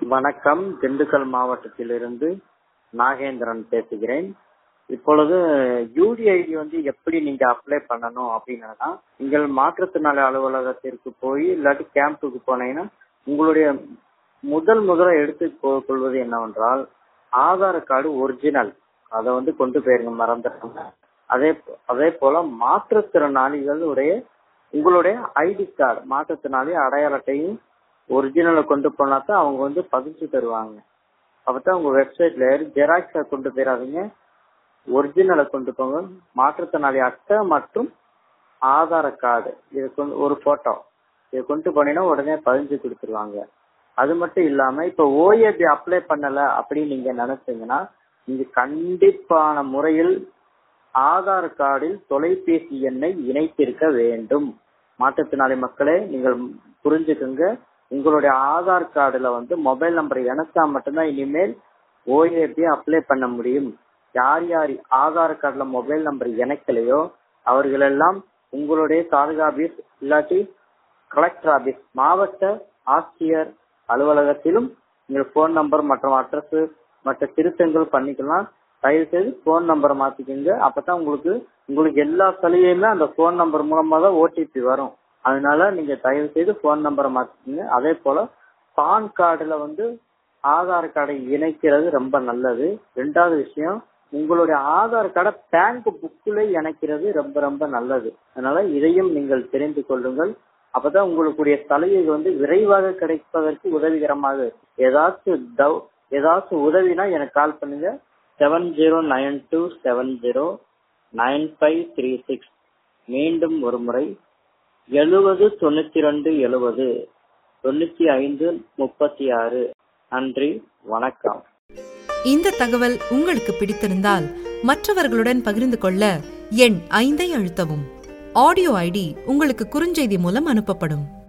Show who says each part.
Speaker 1: வணக்கம் திண்டுக்கல் மாவட்டத்திலிருந்து நாகேந்திரன் பேசுகிறேன் இப்பொழுது யூடிஐடி வந்து எப்படி நீங்க அப்ளை பண்ணணும் அப்படின்னா நீங்கள் மாற்றுத்திறனாளி அலுவலகத்திற்கு போய் இல்லாட்டி கேம்புக்கு போனீங்கன்னா உங்களுடைய முதல் முதல்ல எடுத்து கொ- கொள்வது என்னவென்றால் ஆதார் கார்டு ஒரிஜினல் அதை வந்து கொண்டு போயிருங்க மறந்துடுங்க அதே போ- அதே போல மாற்றுத்திறனாளிகளுடைய உங்களுடைய ஐடி கார்டு மாற்றுத்திறனாளி அடையாள அட்டையும் ஒரிஜினலை கொண்டு போனா தான் அவங்க வந்து பதிச்சு தருவாங்க அப்பதான் உங்க வெப்சைட்ல ஜெராக்ஸை கொண்டு போயிடாதீங்க ஒரிஜினலை கொண்டு போங்க மாற்றுத்திறனாளி அட்டை மற்றும் ஆதார் கார்டு இது கொண்டு ஒரு போட்டோ இதை கொண்டு போனீங்கன்னா உடனே பதிஞ்சு கொடுத்துருவாங்க அது மட்டும் இல்லாம இப்ப ஓஏபி அப்ளை பண்ணல அப்படின்னு நீங்க நினைச்சீங்கன்னா நீங்க கண்டிப்பான முறையில் ஆதார் கார்டில் தொலைபேசி எண்ணை இணைத்திருக்க வேண்டும் மாற்றுத்திறனாளி மக்களே நீங்கள் புரிஞ்சுக்குங்க உங்களுடைய ஆதார் கார்டுல வந்து மொபைல் நம்பர் இணைச்சா மட்டும்தான் இனிமேல் ஓஏபி அப்ளை பண்ண முடியும் யார் யார் ஆதார் கார்டுல மொபைல் நம்பர் இணைக்கலையோ அவர்களெல்லாம் உங்களுடைய தாலுகா ஆபீஸ் இல்லாட்டி கலெக்டர் ஆபீஸ் மாவட்ட ஆட்சியர் அலுவலகத்திலும் நீங்கள் போன் நம்பர் மற்றும் அட்ரஸ் மற்ற திருத்தங்கள் பண்ணிக்கலாம் தயவு செய்து போன் நம்பரை மாத்திக்கோங்க அப்பதான் உங்களுக்கு உங்களுக்கு எல்லா சலுகையுமே அந்த போன் நம்பர் மூலமா தான் ஓடிபி வரும் அதனால நீங்க தயவு செய்து போன் நம்பரை மாத்திக்கோங்க அதே போல பான் கார்டுல வந்து ஆதார் கார்டை இணைக்கிறது ரொம்ப நல்லது ரெண்டாவது விஷயம் உங்களுடைய ஆதார் கார்டை பேங்க் புக்கில் இணைக்கிறது ரொம்ப ரொம்ப நல்லது அதனால இதையும் நீங்கள் தெரிந்து கொள்ளுங்கள் அப்பதான் உங்களுடைய சலுகை வந்து விரைவாக கிடைப்பதற்கு உதவிகரமாக இருக்கும். ஏதாச்சும் டவு- ஏதாச்சும் உதவினா எனக்கு கால் பண்ணுங்க seven zero nine two seven zero nine five three six மீண்டும் ஒரு முறை எழுபது தொண்ணூத்தி ரெண்டு எழுபது தொண்ணூத்தி ஐந்து முப்பத்தி ஆறு நன்றி வணக்கம்
Speaker 2: இந்த தகவல் உங்களுக்கு பிடித்திருந்தால் மற்றவர்களுடன் பகிர்ந்து கொள்ள எண் ஐந்தை அழுத்தவும் ஆடியோ ஐடி உங்களுக்கு குறுஞ்செய்தி மூலம் அனுப்பப்படும்